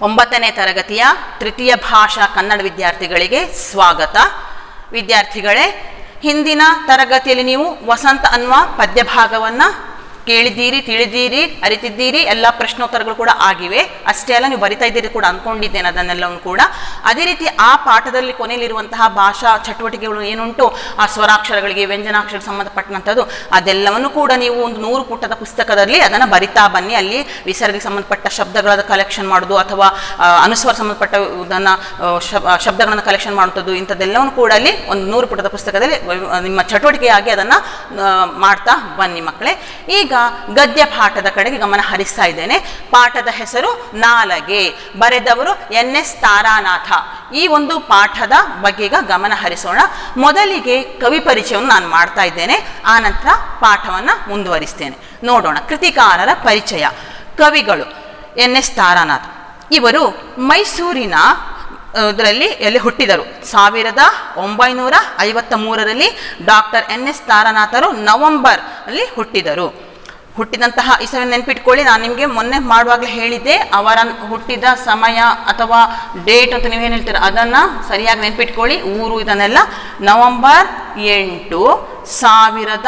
ಒಂಬತ್ತನೇ ತರಗತಿಯ ತೃತೀಯ ಭಾಷಾ ಕನ್ನಡ ವಿದ್ಯಾರ್ಥಿಗಳಿಗೆ ಸ್ವಾಗತ ವಿದ್ಯಾರ್ಥಿಗಳೇ ಹಿಂದಿನ ತರಗತಿಯಲ್ಲಿ ನೀವು ವಸಂತ ಅನ್ನುವ ಪದ್ಯ ಭಾಗವನ್ನು ಕೇಳಿದ್ದೀರಿ ತಿಳಿದೀರಿ ಅರಿತಿದ್ದೀರಿ ಎಲ್ಲ ಪ್ರಶ್ನೋತ್ತರಗಳು ಕೂಡ ಆಗಿವೆ ಅಷ್ಟೇ ಅಲ್ಲ ನೀವು ಬರಿತಾ ಇದ್ದೀರಿ ಕೂಡ ಅಂದ್ಕೊಂಡಿದ್ದೇನೆ ಅದನ್ನೆಲ್ಲವನ್ನು ಕೂಡ ಅದೇ ರೀತಿ ಆ ಪಾಠದಲ್ಲಿ ಕೊನೆಯಲ್ಲಿರುವಂತಹ ಭಾಷಾ ಚಟುವಟಿಕೆಗಳು ಏನುಂಟು ಆ ಸ್ವರಾಕ್ಷರಗಳಿಗೆ ವ್ಯಂಜನಾಕ್ಷರಕ್ಕೆ ಸಂಬಂಧಪಟ್ಟಂಥದ್ದು ಅದೆಲ್ಲವನ್ನು ಕೂಡ ನೀವು ಒಂದು ನೂರು ಪುಟದ ಪುಸ್ತಕದಲ್ಲಿ ಅದನ್ನು ಬರಿತಾ ಬನ್ನಿ ಅಲ್ಲಿ ವಿಸರ್ಗಕ್ಕೆ ಸಂಬಂಧಪಟ್ಟ ಶಬ್ದಗಳ ಕಲೆಕ್ಷನ್ ಮಾಡೋದು ಅಥವಾ ಆ, ಅನುಸ್ವರ ಸಂಬಂಧಪಟ್ಟ ಇದನ್ನು ಶಬ್ದಗಳನ್ನು ಕಲೆಕ್ಷನ್ ಮಾಡುವಂಥದ್ದು ಇಂಥದ್ದೆಲ್ಲವನ್ನು ಕೂಡ ಅಲ್ಲಿ ಒಂದು ನೂರು ಪುಟದ ಪುಸ್ತಕದಲ್ಲಿ ಆ, ನಿಮ್ಮ ಚಟುವಟಿಕೆಯಾಗಿ ಅದನ್ನು ಮಾಡ್ತಾ ಬನ್ನಿ ಮಕ್ಕಳೇ ಈಗ ಗದ್ಯ ಪಾಠದ ಕಡೆಗೆ ಗಮನ ಹರಿಸ್ತಾ ಇದ್ದೇನೆ ಪಾಠದ ಹೆಸರು ನಾಲಗೆ ಬರೆದವರು ಎನ್ ಎಸ್ ತಾರಾನಾಥ ಈ ಒಂದು ಪಾಠದ ಬಗ್ಗೆ ಈಗ ಗಮನ ಹರಿಸೋಣ ಮೊದಲಿಗೆ ಕವಿ ಪರಿಚಯವನ್ನು ನಾನು ಮಾಡ್ತಾ ಇದ್ದೇನೆ ಆ ನಂತರ ಪಾಠವನ್ನು ಮುಂದುವರಿಸ್ತೇನೆ ನೋಡೋಣ ಕೃತಿಕಾರರ ಪರಿಚಯ ಕವಿಗಳು ಎನ್ ಎಸ್ ತಾರಾನಾಥ್ ಇವರು ಮೈಸೂರಿನ ಇದರಲ್ಲಿ ಎಲ್ಲಿ ಹುಟ್ಟಿದರು ಸಾವಿರದ ಒಂಬೈನೂರ ಐವತ್ತ ಮೂರರಲ್ಲಿ ಡಾಕ್ಟರ್ ಎನ್ ಎಸ್ ತಾರನಾಥರು ನವೆಂಬರ್ ಅಲ್ಲಿ ಹುಟ್ಟಿದರು ಹುಟ್ಟಿದಂತಹ ಇಸವಿ ನೆನ್ಪಿಟ್ಕೊಳ್ಳಿ ನಾನು ನಿಮಗೆ ಮೊನ್ನೆ ಮಾಡುವಾಗಲೇ ಹೇಳಿದ್ದೆ ಅವರ ಹುಟ್ಟಿದ ಸಮಯ ಅಥವಾ ಡೇಟ್ ಅಂತ ನೀವೇನು ಹೇಳ್ತೀರ ಅದನ್ನು ಸರಿಯಾಗಿ ನೆನ್ಪಿಟ್ಕೊಳ್ಳಿ ಊರು ಇದನ್ನೆಲ್ಲ ನವೆಂಬರ್ ಎಂಟು ಸಾವಿರದ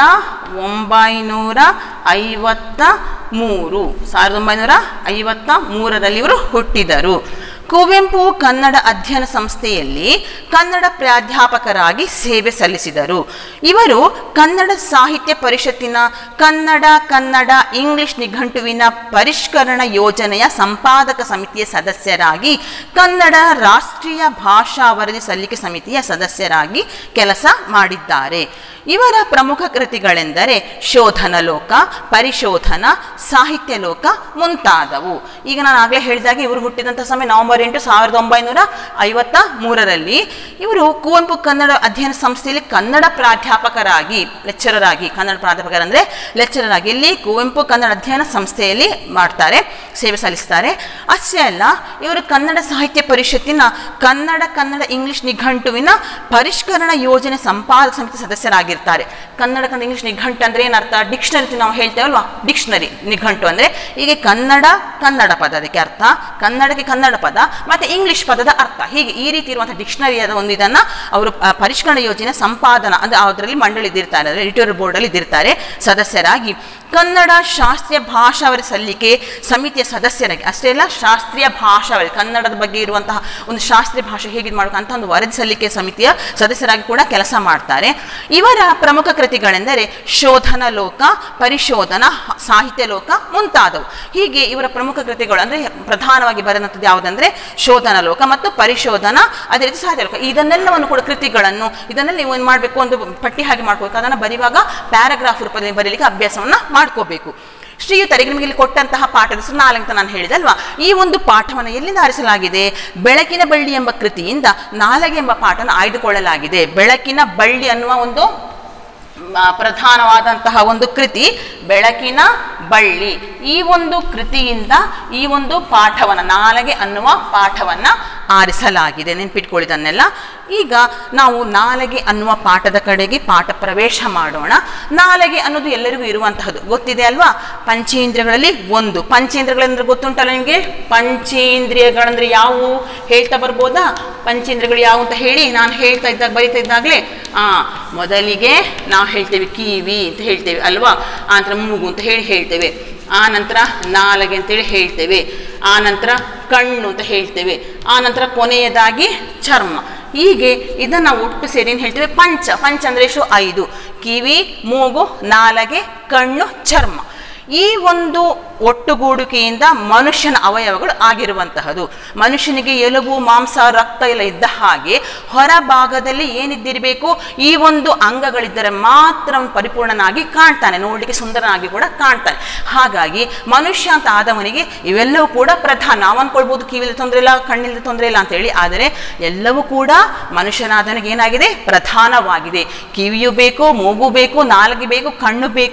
ಒಂಬೈನೂರ ಐವತ್ತ ಮೂರು ಸಾವಿರದ ಒಂಬೈನೂರ ಐವತ್ತ ಮೂರರಲ್ಲಿ ಇವರು ಹುಟ್ಟಿದರು ಕುವೆಂಪು ಕನ್ನಡ ಅಧ್ಯಯನ ಸಂಸ್ಥೆಯಲ್ಲಿ ಕನ್ನಡ ಪ್ರಾಧ್ಯಾಪಕರಾಗಿ ಸೇವೆ ಸಲ್ಲಿಸಿದರು ಇವರು ಕನ್ನಡ ಸಾಹಿತ್ಯ ಪರಿಷತ್ತಿನ ಕನ್ನಡ ಕನ್ನಡ ಇಂಗ್ಲಿಷ್ ನಿಘಂಟುವಿನ ಪರಿಷ್ಕರಣ ಯೋಜನೆಯ ಸಂಪಾದಕ ಸಮಿತಿಯ ಸದಸ್ಯರಾಗಿ ಕನ್ನಡ ರಾಷ್ಟ್ರೀಯ ಭಾಷಾ ವರದಿ ಸಲ್ಲಿಕೆ ಸಮಿತಿಯ ಸದಸ್ಯರಾಗಿ ಕೆಲಸ ಮಾಡಿದ್ದಾರೆ ಇವರ ಪ್ರಮುಖ ಕೃತಿಗಳೆಂದರೆ ಶೋಧನ ಲೋಕ ಪರಿಶೋಧನ ಸಾಹಿತ್ಯ ಲೋಕ ಮುಂತಾದವು ಈಗ ನಾನು ಆಗಲೇ ಹೇಳಿದಾಗ ಇವರು ಹುಟ್ಟಿದಂಥ ಸಮಯ ನವೆಂಬರ್ ಎಂಟು ಸಾವಿರದ ಒಂಬೈನೂರ ಐವತ್ತ ಮೂರರಲ್ಲಿ ಇವರು ಕುವೆಂಪು ಕನ್ನಡ ಅಧ್ಯಯನ ಸಂಸ್ಥೆಯಲ್ಲಿ ಕನ್ನಡ ಪ್ರಾಧ್ಯಾಪಕರಾಗಿ ಲೆಕ್ಚರರ್ ಆಗಿ ಕನ್ನಡ ಪ್ರಾಧ್ಯಾಪಕರಂದರೆ ಲೆಕ್ಚರರ್ ಆಗಿ ಇಲ್ಲಿ ಕುವೆಂಪು ಕನ್ನಡ ಅಧ್ಯಯನ ಸಂಸ್ಥೆಯಲ್ಲಿ ಮಾಡ್ತಾರೆ ಸೇವೆ ಸಲ್ಲಿಸ್ತಾರೆ ಅಷ್ಟೇ ಅಲ್ಲ ಇವರು ಕನ್ನಡ ಸಾಹಿತ್ಯ ಪರಿಷತ್ತಿನ ಕನ್ನಡ ಕನ್ನಡ ಇಂಗ್ಲಿಷ್ ನಿಘಂಟುವಿನ ಪರಿಷ್ಕರಣ ಯೋಜನೆ ಸಂಪಾದಕ ಸಮಿತಿ ಸದಸ್ಯರಾಗಿರ್ತಾರೆ ಕನ್ನಡ ಕನ್ನಡ ಇಂಗ್ಲಿಷ್ ನಿಘಂಟು ಅಂದ್ರೆ ಏನರ್ಥ ಡಿಕ್ಷನರಿ ನಾವು ಹೇಳ್ತೇವಲ್ವಾ ಡಿಕ್ಷನರಿ ನಿಘಂಟು ಅಂದ್ರೆ ಈಗ ಕನ್ನಡ ಕನ್ನಡ ಪದ ಅದಕ್ಕೆ ಅರ್ಥ ಕನ್ನಡಕ್ಕೆ ಕನ್ನಡ ಪದ ಮತ್ತೆ ಇಂಗ್ಲಿಷ್ ಪದದ ಅರ್ಥ ಹೀಗೆ ಈ ರೀತಿ ಇರುವಂತಹ ಡಿಕ್ಷನರಿಯಾದ ಒಂದು ಇದನ್ನ ಅವರು ಆ, ಪರಿಷ್ಕರಣ ಯೋಜನೆ ಸಂಪಾದನಾ ಅಂದ್ರೆ ಅದರಲ್ಲಿ ಮಂಡಳಿ ಇದ್ದಿರ್ತಾರೆ ಅಂದರೆ ಎಡಿಟೋರಿಯಲ್ ಬೋರ್ಡ್ ಅಲ್ಲಿ ಇದ್ದಿರ್ತಾರೆ ಸದಸ್ಯರಾಗಿ ಕನ್ನಡ ಶಾಸ್ತ್ರೀಯ ಭಾಷಾವಳಿ ಸಲ್ಲಿಕೆ ಸಮಿತಿಯ ಸದಸ್ಯರಾಗಿ ಅಷ್ಟೇ ಅಲ್ಲ ಶಾಸ್ತ್ರೀಯ ಭಾಷಾವಳಿ ಕನ್ನಡದ ಬಗ್ಗೆ ಇರುವಂತಹ ಒಂದು ಶಾಸ್ತ್ರೀಯ ಭಾಷೆ ಹೇಗೆ ಮಾಡಬೇಕು ಅಂತ ಒಂದು ವರದಿ ಸಲ್ಲಿಕೆ ಸಮಿತಿಯ ಸದಸ್ಯರಾಗಿ ಕೂಡ ಕೆಲಸ ಮಾಡ್ತಾರೆ ಇವರ ಪ್ರಮುಖ ಕೃತಿಗಳೆಂದರೆ ಶೋಧನ ಲೋಕ ಪರಿಶೋಧನ ಸಾಹಿತ್ಯ ಲೋಕ ಮುಂತಾದವು ಹೀಗೆ ಇವರ ಪ್ರಮುಖ ಕೃತಿಗಳು ಅಂದರೆ ಪ್ರಧಾನವಾಗಿ ಬರೆದಂಥದ್ದು ಯಾವುದಂದ್ರೆ ಶೋಧನ ಲೋಕ ಮತ್ತು ಪರಿಶೋಧನ ಅದೇ ರೀತಿ ಸಾಹಿತ್ಯ ಲೋಕ ಇದನ್ನೆಲ್ಲವನ್ನು ಕೂಡ ಕೃತಿಗಳನ್ನು ಇದನ್ನೆಲ್ಲ ನೀವು ಏನು ಮಾಡಬೇಕು ಒಂದು ಪಟ್ಟಿ ಹಾಗೆ ಮಾಡ್ಕೋಬೇಕು ಅದನ್ನು ಬರೆಯುವಾಗ ಪ್ಯಾರಾಗ್ರಾಫ್ ರೂಪದಲ್ಲಿ ಬರೀಲಿಕ್ಕೆ ಅಭ್ಯಾಸವನ್ನು ಮಾಡ್ಕೋಬೇಕು ಶ್ರೀಯುತರಿಗೆ ನಿಮಗೆ ಇಲ್ಲಿ ಕೊಟ್ಟಂತಹ ಪಾಠದ ಹೆಸರು ನಾಲ್ಕು ಅಂತ ನಾನು ಹೇಳಿದೆ ಅಲ್ವಾ ಈ ಒಂದು ಪಾಠವನ್ನು ಎಲ್ಲಿಂದ ಆರಿಸಲಾಗಿದೆ ಬೆಳಕಿನ ಬಳ್ಳಿ ಎಂಬ ಕೃತಿಯಿಂದ ನಾಲಗೆ ಎಂಬ ಪಾಠವನ್ನು ಆಯ್ದುಕೊಳ್ಳಲಾಗಿದೆ ಬೆಳಕಿನ ಬಳ್ಳಿ ಅನ್ನುವ ಒಂದು ಆ, ಪ್ರಧಾನವಾದಂತಹ ಒಂದು ಕೃತಿ ಬೆಳಕಿನ ಬಳ್ಳಿ ಈ ಒಂದು ಕೃತಿಯಿಂದ ಈ ಒಂದು ಪಾಠವನ್ನು ನಾಲಗೆ ಅನ್ನುವ ಪಾಠವನ್ನು ಆರಿಸಲಾಗಿದೆ ನೆನ್ಪಿಟ್ಕೊಳ್ಳಿದನ್ನೆಲ್ಲ ಈಗ ನಾವು ನಾಲಗೆ ಅನ್ನುವ ಪಾಠದ ಕಡೆಗೆ ಪಾಠ ಪ್ರವೇಶ ಮಾಡೋಣ ನಾಲಗೆ ಅನ್ನೋದು ಎಲ್ಲರಿಗೂ ಇರುವಂತಹದ್ದು ಗೊತ್ತಿದೆ ಅಲ್ವಾ ಪಂಚೇಂದ್ರಿಯಗಳಲ್ಲಿ ಒಂದು ಪಂಚೇಂದ್ರಿಯಗಳಂದ್ರೆ ಗೊತ್ತುಂಟಲ್ಲ ನಿಮಗೆ ಪಂಚೇಂದ್ರಿಯಗಳಂದ್ರೆ ಯಾವುವು ಹೇಳ್ತಾ ಬರ್ಬೋದಾ ಪಂಚೇಂದ್ರಿಯಗಳು ಯಾವುವು ಅಂತ ಹೇಳಿ ನಾನು ಹೇಳ್ತಾ ಇದ್ದಾಗ ಬರಿತಾ ಇದ್ದಾಗಲೇ ಆ ಮೊದಲಿಗೆ ನಾವು ಹೇಳ್ತೇವೆ ಕಿವಿ ಅಂತ ಹೇಳ್ತೇವೆ ಅಲ್ವಾ ಆ ನಂತರ ಮೂಗು ಅಂತ ಹೇಳಿ ಹೇಳ್ತೇವೆ ಆ ನಂತರ ನಾಲಗೆ ಅಂತೇಳಿ ಹೇಳ್ತೇವೆ ಆ ನಂತರ ಕಣ್ಣು ಅಂತ ಹೇಳ್ತೇವೆ ಆ ನಂತರ ಕೊನೆಯದಾಗಿ ಚರ್ಮ ಹೀಗೆ ಇದನ್ನು ನಾವು ಒಟ್ಟು ಸೇರಿ ಏನು ಹೇಳ್ತೇವೆ ಪಂಚ ಪಂಚ ಅಂದ್ರೆ ಎಷ್ಟು ಐದು ಕಿವಿ ಮೂಗು ನಾಲಗೆ ಕಣ್ಣು ಚರ್ಮ ಈ ಒಂದು ಒಟ್ಟುಗೂಡುವಿಕೆಯಿಂದ ಮನುಷ್ಯನ ಅವಯವಗಳು ಆಗಿರುವಂತಹದು ಮನುಷ್ಯನಿಗೆ ಎಲುಬು ಮಾಂಸ ರಕ್ತ ಎಲ್ಲ ಇದ್ದ ಹಾಗೆ ಹೊರಭಾಗದಲ್ಲಿ ಏನಿದ್ದಿರಬೇಕು ಈ ಒಂದು ಅಂಗಗಳಿದ್ದರೆ ಮಾತ್ರ ಅವನು ಪರಿಪೂರ್ಣನಾಗಿ ಕಾಣ್ತಾನೆ ನೋಡಲಿಕ್ಕೆ ಸುಂದರನಾಗಿ ಕೂಡ ಕಾಣ್ತಾನೆ ಹಾಗಾಗಿ ಮನುಷ್ಯ ಅಂತ ಆದವನಿಗೆ ಇವೆಲ್ಲವೂ ಕೂಡ ಪ್ರಧಾನ ನಾವು ಅನ್ಕೊಳ್ಬೋದು ಕಿವಿಲಿ ತೊಂದರೆ ಇಲ್ಲ ಕಣ್ಣಿಲ್ದ ತೊಂದರೆ ಇಲ್ಲ ಅಂತೇಳಿ ಆದರೆ ಎಲ್ಲವೂ ಕೂಡ ಮನುಷ್ಯನಾದವನಿಗೆ ಏನಾಗಿದೆ ಪ್ರಧಾನವಾಗಿದೆ ಕಿವಿಯು ಬೇಕು ಮೂಗು ಬೇಕು ನಾಲಿಗೆ ಬೇಕು ಕಣ್ಣು ಬೇಕು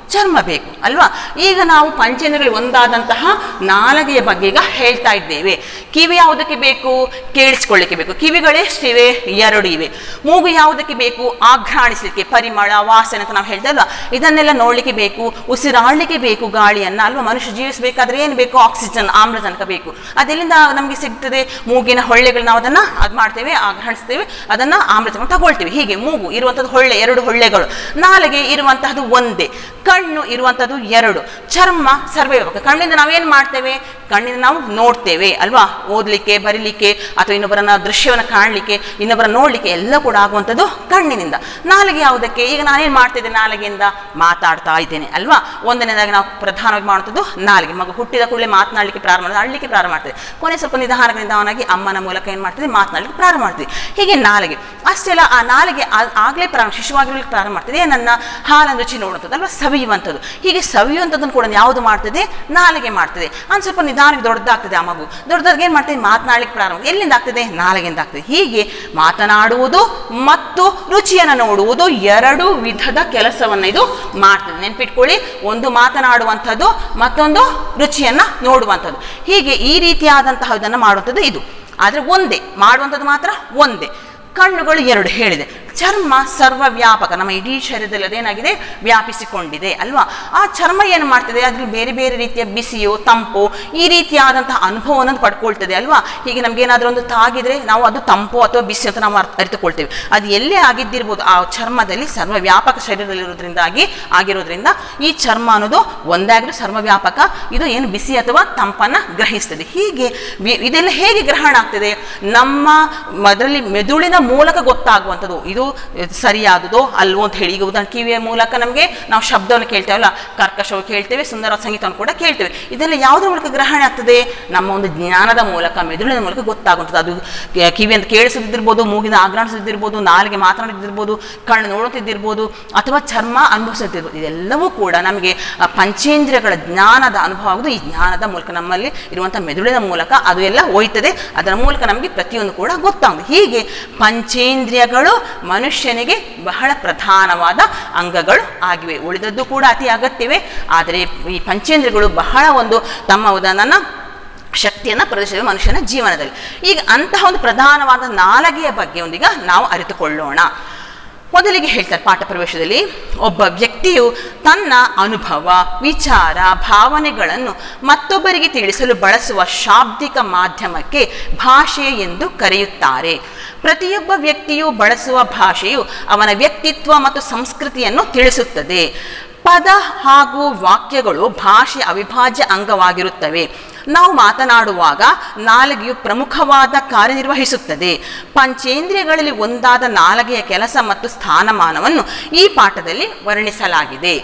ಚರ್ಮ ಬೇಕು ಅಲ್ವಾ ಈಗ ನಾವು ಪಂಚೇಂದ್ರಗಳು ಒಂದಾದಂತಹ ನಾಲಗೆಯ ಬಗ್ಗೆ ಈಗ ಹೇಳ್ತಾ ಇದ್ದೇವೆ ಕಿವಿ ಯಾವುದಕ್ಕೆ ಬೇಕು ಕೇಳಿಸ್ಕೊಳ್ಳಿಕ್ಕೆ ಬೇಕು ಕಿವಿಗಳೆಷ್ಟಿವೆ ಎರಡು ಇವೆ ಮೂಗು ಯಾವುದಕ್ಕೆ ಬೇಕು ಆಘ್ರಾಣಿಸಲಿಕ್ಕೆ ಪರಿಮಳ ವಾಸನೆ ಅಂತ ನಾವು ಹೇಳ್ತಾ ಇಲ್ವಾ ಇದನ್ನೆಲ್ಲ ನೋಡ್ಲಿಕ್ಕೆ ಬೇಕು ಉಸಿರಾಡ್ಲಿಕ್ಕೆ ಬೇಕು ಗಾಳಿಯನ್ನ ಅಲ್ವಾ ಮನುಷ್ಯ ಜೀವಿಸಬೇಕಾದ್ರೆ ಏನು ಬೇಕು ಆಕ್ಸಿಜನ್ ಆಮ್ಲಜನಕ ಬೇಕು ಅದೆಲ್ಲಿಂದ ನಮಗೆ ಸಿಗ್ತದೆ ಮೂಗಿನ ಹೊಳ್ಳೆಗಳು ನಾವು ಅದನ್ನ ಅದು ಮಾಡ್ತೇವೆ ಆಘ್ರಾಣಿಸ್ತೇವೆ ಅದನ್ನ ಆಮ್ಲಜನಕ ತಗೊಳ್ತೇವೆ ಹೀಗೆ ಮೂಗು ಇರುವಂಥದ್ದು ಹೊಳ್ಳೆ ಎರಡು ಹೊಳ್ಳೆಗಳು ನಾಲಿಗೆ ಇರುವಂತಹದ್ದು ಒಂದೇ ಕಣ್ಣು ಇರುವಂಥದ್ದು ಎರಡು ಚರ್ಮ ಸರ್ವವ್ಯಾಪಕ ಕಣ್ಣಿಂದ ನಾವೇನು ಮಾಡ್ತೇವೆ ಕಣ್ಣಿಂದ ನಾವು ನೋಡ್ತೇವೆ ಅಲ್ವಾ ಓದಲಿಕ್ಕೆ ಬರೀಲಿಕ್ಕೆ ಅಥವಾ ಇನ್ನೊಬ್ಬರನ್ನ ದೃಶ್ಯವನ್ನು ಕಾಣಲಿಕ್ಕೆ ಇನ್ನೊಬ್ಬರ ನೋಡಲಿಕ್ಕೆ ಎಲ್ಲ ಕೂಡ ಆಗುವಂಥದ್ದು ಕಣ್ಣಿನಿಂದ ನಾಲಿಗೆ ಯಾವುದಕ್ಕೆ ಈಗ ನಾನೇನು ಮಾಡ್ತಿದ್ದೆ ನಾಲಿಗೆಯಿಂದ ಮಾತಾಡ್ತಾ ಇದ್ದೇನೆ ಅಲ್ವಾ ಒಂದನೇದಾಗಿ ನಾವು ಪ್ರಧಾನವಾಗಿ ಮಾಡುವಂಥದ್ದು ನಾಲಿಗೆ ಮಗು ಹುಟ್ಟಿದ ಕೂಡಲೇ ಮಾತನಾಡಲಿಕ್ಕೆ ಪ್ರಾರಂಭ ಮಾಡಿದ್ರೆ ಅಳ್ಲಿಕ್ಕೆ ಪ್ರಾರಂಭ ಮಾಡ್ತದೆ ಕೊನೆ ಸ್ವಲ್ಪ ನಿಧಾನಕ್ಕೆ ನಿಧಾನವಾಗಿ ಅಮ್ಮನ ಮೂಲಕ ಏನು ಮಾಡ್ತದೆ ಮಾತನಾಡಲಿಕ್ಕೆ ಪ್ರಾರಂಭ ಮಾಡ್ತೀವಿ ಹೀಗೆ ನಾಲಿಗೆ ಅಷ್ಟೇ ಅಲ್ಲ ಆ ನಾಲಿಗೆ ಆ- ಆಗ್ಲೇ ಪ್ರಾರಂಭ ಶಿಶುವಾಗಿರ್ಲಿಕ್ಕೆ ಪ್ರಾರಂಭ ಮಾಡ್ತದೆ ನನ್ನ ಹಾಲನ್ನು ರುಚಿ ನೋಡುವಂಥದ್ದು ಅಲ್ವಾ ಸವಿಯುವಂಥದ್ದು ಹೀಗೆ ಸವಿಯುವಂಥದ್ದನ್ನು ಕೂಡ ಯಾವುದು ಮಾಡ್ತದೆ ನಾಲಿಗೆ ಮಾಡ್ತದೆ ಒಂದು ಸ್ವಲ್ಪ ನಿಧಾನಕ್ಕೆ ದೊಡ್ಡದಾಗ್ತದೆ ಆ ಮಗು ದೊಡ್ಡದಾಗಿ ಏನು ಮಾಡ್ತದೆ ಮಾತನಾಡಲಿಕ್ಕೆ ಪ್ರಾರಂಭ ಎಲ್ಲಿಂದ ಆಗ್ತದೆ ನಾಲಿಗೆಯಿಂದ ಆಗ್ತದೆ ಹೀಗೆ ಮಾತನಾಡುವುದು ಮತ್ತು ರುಚಿಯನ್ನು ನೋಡುವುದು ಎರಡು ವಿಧದ ಕೆಲಸವನ್ನು ಇದು ಮಾಡ್ತದೆ ನೆನ್ಪಿಟ್ಕೊಳ್ಳಿ ಒಂದು ಮಾತನಾಡುವಂಥದ್ದು ಮತ್ತೊಂದು ರುಚಿಯನ್ನ ನೋಡುವಂಥದ್ದು ಹೀಗೆ ಈ ರೀತಿಯಾದಂತಹ ಇದನ್ನು ಮಾಡುವಂಥದ್ದು ಇದು ಆದರೆ ಒಂದೇ ಮಾಡುವಂಥದ್ದು ಮಾತ್ರ ಒಂದೇ ಕಣ್ಣುಗಳು ಎರಡು ಹೇಳಿದೆ ಚರ್ಮ ಸರ್ವವ್ಯಾಪಕ ನಮ್ಮ ಇಡೀ ಶರೀರದಲ್ಲಿ ಅದೇನಾಗಿದೆ ವ್ಯಾಪಿಸಿಕೊಂಡಿದೆ ಅಲ್ವಾ ಆ ಚರ್ಮ ಏನು ಮಾಡ್ತದೆ ಅದ್ರಲ್ಲಿ ಬೇರೆ ಬೇರೆ ರೀತಿಯ ಬಿಸಿಯೋ ತಂಪು ಈ ರೀತಿಯಾದಂತಹ ಅನುಭವವನ್ನು ಪಡ್ಕೊಳ್ತದೆ ಅಲ್ವಾ ಹೀಗೆ ನಮ್ಗೆ ಏನಾದರೂ ಒಂದು ತಾಗಿದ್ರೆ ನಾವು ಅದು ತಂಪು ಅಥವಾ ಬಿಸಿ ಅಂತ ನಾವು ಅರ್ಥ ಅರಿತುಕೊಳ್ತೇವೆ ಅದು ಎಲ್ಲೇ ಆಗಿದ್ದಿರ್ಬೋದು ಆ ಚರ್ಮದಲ್ಲಿ ಸರ್ವವ್ಯಾಪಕ ಶರೀರದಲ್ಲಿರೋದ್ರಿಂದಾಗಿ ಆಗಿರೋದ್ರಿಂದ ಈ ಚರ್ಮ ಅನ್ನೋದು ಒಂದಾಗಿರೋ ಸರ್ವವ್ಯಾಪಕ ಇದು ಏನು ಬಿಸಿ ಅಥವಾ ತಂಪನ್ನ ಗ್ರಹಿಸ್ತದೆ ಹೀಗೆ ವಿ- ಇದೆಲ್ಲ ಹೇಗೆ ಗ್ರಹಣ ಆಗ್ತದೆ ನಮ್ಮ ಅದರಲ್ಲಿ ಮೆದುಳಿನ ಮೂಲಕ ಗೊತ್ತಾಗುವಂಥದ್ದು ಇದು ಸರಿಯಾದುದೋ ಅಲ್ವೋ ಅಂತ ಹೇಳಿ ಈಗ ಉದಾಹರಣೆ ಕಿವಿಯ ಮೂಲಕ ನಮಗೆ ನಾವು ಶಬ್ದವನ್ನು ಕೇಳ್ತೇವಲ್ಲ ಕರ್ಕಶವು ಕೇಳ್ತೇವೆ ಸುಂದರ ಸಂಗೀತವನ್ನು ಕೂಡ ಕೇಳ್ತೇವೆ ಇದೆಲ್ಲ ಯಾವುದ್ರ ಮೂಲಕ ಗ್ರಹಣ ಆಗ್ತದೆ ನಮ್ಮ ಒಂದು ಜ್ಞಾನದ ಮೂಲಕ ಮೆದುಳಿನ ಮೂಲಕ ಗೊತ್ತಾಗುವಂಥದ್ದು ಅದು ಕೆ- ಕಿವಿಯಿಂದ ಕೇಳಿಸೋದಿರ್ಬೋದು ಮೂಗಿನ ಆಗ್ರಾಣಿಸೋದಿರ್ಬೋದು ನಾಲಿಗೆ ಮಾತನಾಡಿದಿರ್ಬೋದು ಕಣ್ಣು ನೋಡುತ್ತಿದ್ದಿರ್ಬೋದು ಅಥವಾ ಚರ್ಮ ಅನುಭವಿಸುತ್ತಿರ್ಬೋದು ಇದೆಲ್ಲವೂ ಕೂಡ ನಮಗೆ ಆ ಪಂಚೇಂದ್ರಿಯಗಳ ಜ್ಞಾನದ ಅನುಭವ ಆಗುವುದು ಈ ಜ್ಞಾನದ ಮೂಲಕ ನಮ್ಮಲ್ಲಿ ಇರುವಂಥ ಮೆದುಳಿನ ಮೂಲಕ ಅದು ಎಲ್ಲ ಹೋಯ್ತದೆ ಅದರ ಮೂಲಕ ನಮಗೆ ಪ್ರತಿಯೊಂದು ಕೂಡ ಗೊತ್ತಾಗುತ್ತೆ ಹೀಗೆ ಪಂಚೇಂದ್ರಿಯಗಳು ಮನುಷ್ಯನಿಗೆ ಬಹಳ ಪ್ರಧಾನವಾದ ಅಂಗಗಳು ಆಗಿವೆ ಉಳಿದದ್ದು ಕೂಡ ಅತಿ ಅಗತ್ಯವೇ ಆದರೆ ಈ ಪಂಚೇಂದ್ರಿಯಗಳು ಬಹಳ ಒಂದು ತಮ್ಮ ಉದಾಹರಣ ಶಕ್ತಿಯನ್ನು ಪ್ರದರ್ಶಿಸಿದ ಮನುಷ್ಯನ ಜೀವನದಲ್ಲಿ ಈಗ ಅಂತಹ ಒಂದು ಪ್ರಧಾನವಾದ ನಾಲಗೆಯ ಬಗ್ಗೆ ಒಂದೀಗ ನಾವು ಅರಿತುಕೊಳ್ಳೋಣ ಮೊದಲಿಗೆ ಹೇಳ್ತಾರೆ ಪಾಠ ಪ್ರವೇಶದಲ್ಲಿ ಒಬ್ಬ ವ್ಯಕ್ತಿಯು ತನ್ನ ಅನುಭವ ವಿಚಾರ ಭಾವನೆಗಳನ್ನು ಮತ್ತೊಬ್ಬರಿಗೆ ತಿಳಿಸಲು ಬಳಸುವ ಶಾಬ್ದಿಕ ಮಾಧ್ಯಮಕ್ಕೆ ಭಾಷೆ ಎಂದು ಕರೆಯುತ್ತಾರೆ ಪ್ರತಿಯೊಬ್ಬ ವ್ಯಕ್ತಿಯು ಬಳಸುವ ಭಾಷೆಯು ಅವನ ವ್ಯಕ್ತಿತ್ವ ಮತ್ತು ಸಂಸ್ಕೃತಿಯನ್ನು ತಿಳಿಸುತ್ತದೆ ಪದ ಹಾಗೂ ವಾಕ್ಯಗಳು ಭಾಷೆಯ ಅವಿಭಾಜ್ಯ ಅಂಗವಾಗಿರುತ್ತವೆ ನಾವು ಮಾತನಾಡುವಾಗ ನಾಲಿಗೆಯು ಪ್ರಮುಖವಾದ ಕಾರ್ಯನಿರ್ವಹಿಸುತ್ತದೆ ಪಂಚೇಂದ್ರಿಯಗಳಲ್ಲಿ ಒಂದಾದ ನಾಲಿಗೆಯ ಕೆಲಸ ಮತ್ತು ಸ್ಥಾನಮಾನವನ್ನು ಈ ಪಾಠದಲ್ಲಿ ವರ್ಣಿಸಲಾಗಿದೆ